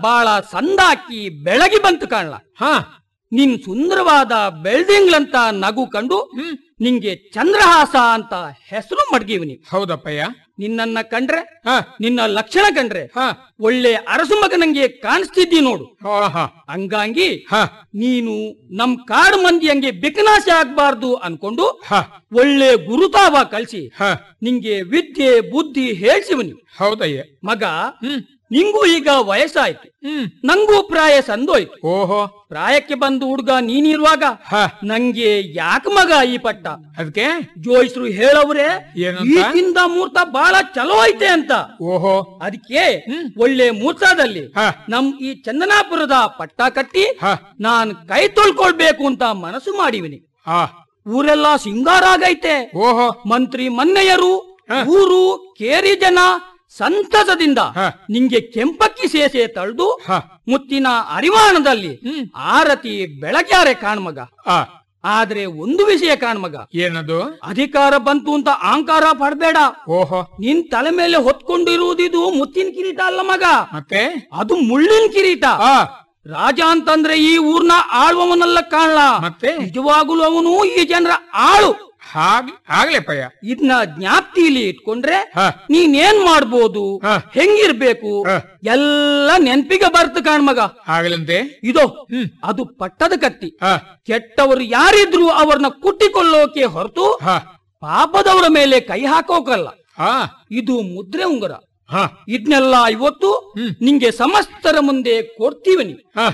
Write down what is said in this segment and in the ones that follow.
ಬಾಳ ಸಂದಾಕಿ ಬೆಳಗಿ ಬಂತು ಕಾಣ್ಲ ಹಾ ನಿನ್ ಸುಂದರವಾದ ಬೆಳ್ದಿಂಗ್ಲಂತ ನಗು ಕಂಡು ಹ್ಮ್ ನಿಂಗೆ ಚಂದ್ರಹಾಸ ಅಂತ ಹೆಸರು ಮಡ್ಗಿವ್ನಿ ಹೌದಪ್ಪಯ್ಯ ನಿನ್ನನ್ನ ಕಂಡ್ರೆ ಹಾ ನಿನ್ನ ಲಕ್ಷಣ ಕಂಡ್ರೆ ಹಾ ಒಳ್ಳೆ ಅರಸು ಮಗನಂಗೆ ಕಾಣಿಸ್ತಿದ್ದಿ ನೋಡು ಹಾ ಹಾ ಹಂಗಾಗಿ ಹಾ ನೀನು ನಮ್ ಕಾಡು ಮಂದಿ ಹಂಗೆ ಬಿಕನಾಶೆ ಆಗ್ಬಾರ್ದು ಅನ್ಕೊಂಡು ಹಾ ಒಳ್ಳೆ ಗುರುತಾವ ಕಳ್ಸಿ ಹಾ ನಿಂಗೆ ವಿದ್ಯೆ ಬುದ್ಧಿ ಹೇಳ್ಸಿವನಿ ಹೌದಯ್ಯ ಮಗ ಹ್ಮ್ ನಿಂಗೂ ಈಗ ವಯಸ್ಸಾಯ್ತು ಹ್ಮ್ ನಂಗೂ ಪ್ರಾಯ ಸಂದೋಯ್ತು ಓಹೋ ಪ್ರಾಯಕ್ಕೆ ಬಂದು ಹುಡುಗ ನೀನಿರುವಾಗ ಹಾ ನಂಗೆ ಯಾಕ ಮಗ ಈ ಪಟ್ಟ ಅದಕ್ಕೆ ಜೋಯಿಸ್ರು ಹೇಳವ್ರೆ ಏನಂತ? ಈಗಿಂದ ಮುಹೂರ್ತ ಬಹಳ ಚಲೋ ಐತೆ ಅಂತ ಓಹೋ ಅದಕ್ಕೆ ಒಳ್ಳೆ ಮುಹೂರ್ತದಲ್ಲಿ ಹಾ ನಮ್ ಈ ಚಂದನಾಪುರದ ಪಟ್ಟ ಕಟ್ಟಿ ಹಾ ನಾನ್ ಕೈ ತೊಳ್ಕೊಳ್ಬೇಕು ಅಂತ ಮನಸ್ಸು ಮಾಡಿವಿನಿ ಹಾ ಊರೆಲ್ಲ ಸಿಂಗಾರ ಆಗೈತೆ ಓಹೋ ಮಂತ್ರಿ ಮನ್ನೆಯರು ಹಾ. ಊರು ಕೇರಿ ಜನ ಸಂತಸದಿಂದ ಹಾ. ನಿಂಗೆ ಕೆಂಪಕ್ಕಿ ಸೇಸೆ ತಳ್ದು ಹಾ ಮುತ್ತಿನ ಅರಿವಾಣದಲ್ಲಿ ಹ್ಮ್. ಆರತಿ ಬೆಳಗ್ಯಾರೆ ಕಾಣ್ಮಗ ಆ ಆದ್ರೆ ಒಂದು ವಿಷಯ ಕಾಣ್ಮಗ ಏನದು ಅಧಿಕಾರ ಬಂತು ಅಂತ ಅಹಂಕಾರ ಪಡ್ಬೇಡ ಓಹೋ ನಿನ್ ತಲೆ ಮೇಲೆ ಹೊತ್ಕೊಂಡಿರುವುದಿದು ಮುತ್ತಿನ ಕಿರೀಟ ಅಲ್ಲ ಮಗ ಮತ್ತೆ ಅದು ಮುಳ್ಳಿನ ಕಿರೀಟ ಆ ರಾಜ ಅಂತಂದ್ರೆ ಈ ಊರ್ನ ಆಳುವವನಲ್ಲ ಕಾಣ್ಲ ಮತ್ತೆ ನಿಜವಾಗಲೂ ಅವನು ಈ ಜನರ ಆಳು ಹಾಗೆ ಆಗ್ಲೇಪಯ್ಯ ಇದನ್ನ ಜ್ಞಾಪ್ತಿಲಿ ಇಟ್ಕೊಂಡ್ರೆ ಹಾ ನೀನೇನ್ ಮಾಡ್ಬೋದು ಹಾ. ಹೆಂಗಿರ್ಬೇಕು ಹಾ. ಎಲ್ಲ ನೆನ್ಪಿಗೆ ಬರ್ತು ಕಾಣ್ಮಗ ಆಗ್ಲಂತೆ ಇದೋ ಹ್ಮ್. ಅದು ಪಟ್ಟದ ಕತ್ತಿ ಹಾ ಕೆಟ್ಟವರು ಯಾರಿದ್ರು ಅವ್ರನ್ನ ಕುಟ್ಟಿಕೊಳ್ಳೋಕೆ ಹೊರತು ಹಾ ಪಾಪದವರ ಮೇಲೆ ಕೈ ಹಾಕೋಕಲ್ಲ ಹಾ ಇದು ಮುದ್ರೆ ಉಂಗುರ ಹಾ ಇದನ್ನೆಲ್ಲ ಇವತ್ತು ಹ್ಮ್. ನಿಂಗೆ ಸಮಸ್ತರ ಮುಂದೆ ಕೊಡ್ತೀವಿ ನೀವು ಹಾ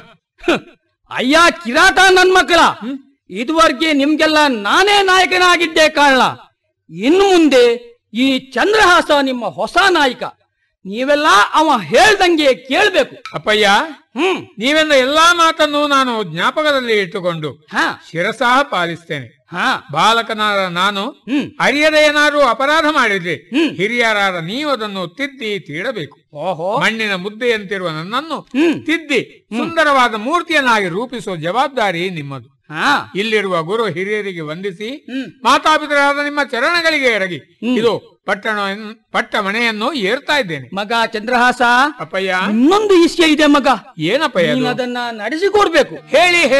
ಅಯ್ಯ ಕಿರಾಟ ನನ್ ಮಕ್ಕಳ ಇದುವರೆಗೆ ನಿಮ್ಗೆಲ್ಲ ನಾನೇ ನಾಯಕನಾಗಿದ್ದೆ ಕಾರಣ ಇನ್ನು ಮುಂದೆ ಈ ಚಂದ್ರಹಾಸ ನಿಮ್ಮ ಹೊಸ ನಾಯಕ ನೀವೆಲ್ಲ ಅವ ಹೇಳ್ದಂಗೆ ಕೇಳ್ಬೇಕು ಅಪ್ಪಯ್ಯ ಹ್ಮ್ ನೀವೆಂದ ಎಲ್ಲಾ ಮಾತನ್ನು ನಾನು ಜ್ಞಾಪಕದಲ್ಲಿ ಇಟ್ಟುಕೊಂಡು ಹಾ ಶಿರಸಃ ಪಾಲಿಸ್ತೇನೆ ಹಾ ಬಾಲಕನಾದ ನಾನು ಹ್ಮ್ ಅರಿಯದೆ ಏನಾದ್ರೂ ಅಪರಾಧ ಮಾಡಿದ್ರೆ ಹ್ಮ್. ಹಿರಿಯರಾದ ನೀವು ಅದನ್ನು ತಿದ್ದಿ ತೀಡಬೇಕು ಓಹೋ ಮಣ್ಣಿನ ಮುದ್ದೆಯಂತಿರುವ ನನ್ನನ್ನು ಹ್ಮ್ ತಿದ್ದಿ ಸುಂದರವಾದ ಮೂರ್ತಿಯನ್ನಾಗಿ ರೂಪಿಸುವ ಜವಾಬ್ದಾರಿ ನಿಮ್ಮದು ಹಾ ಇಲ್ಲಿರುವ ಗುರು ಹಿರಿಯರಿಗೆ ವಂದಿಸಿ ಹ್ಮ್ ಮಾತಾಪಿತರಾದ ನಿಮ್ಮ ಚರಣಗಳಿಗೆ ಎರಗಿ ಇದು ಪಟ್ಟಣ ಪಟ್ಟ ಮನೆಯನ್ನು ಏರ್ತಾ ಇದ್ದೇನೆ ಮಗ ಚಂದ್ರಹಾಸ ಅಪ್ಪಯ್ಯ ಇನ್ನೊಂದು ವಿಷಯ ಇದೆ ಮಗ ಏನಪ್ಪಯ್ಯ ನೀನ್ ಅದು? ಅದನ್ನ ನಡೆಸಿಕೊಡ್ಬೇಕು ಹೇಳಿ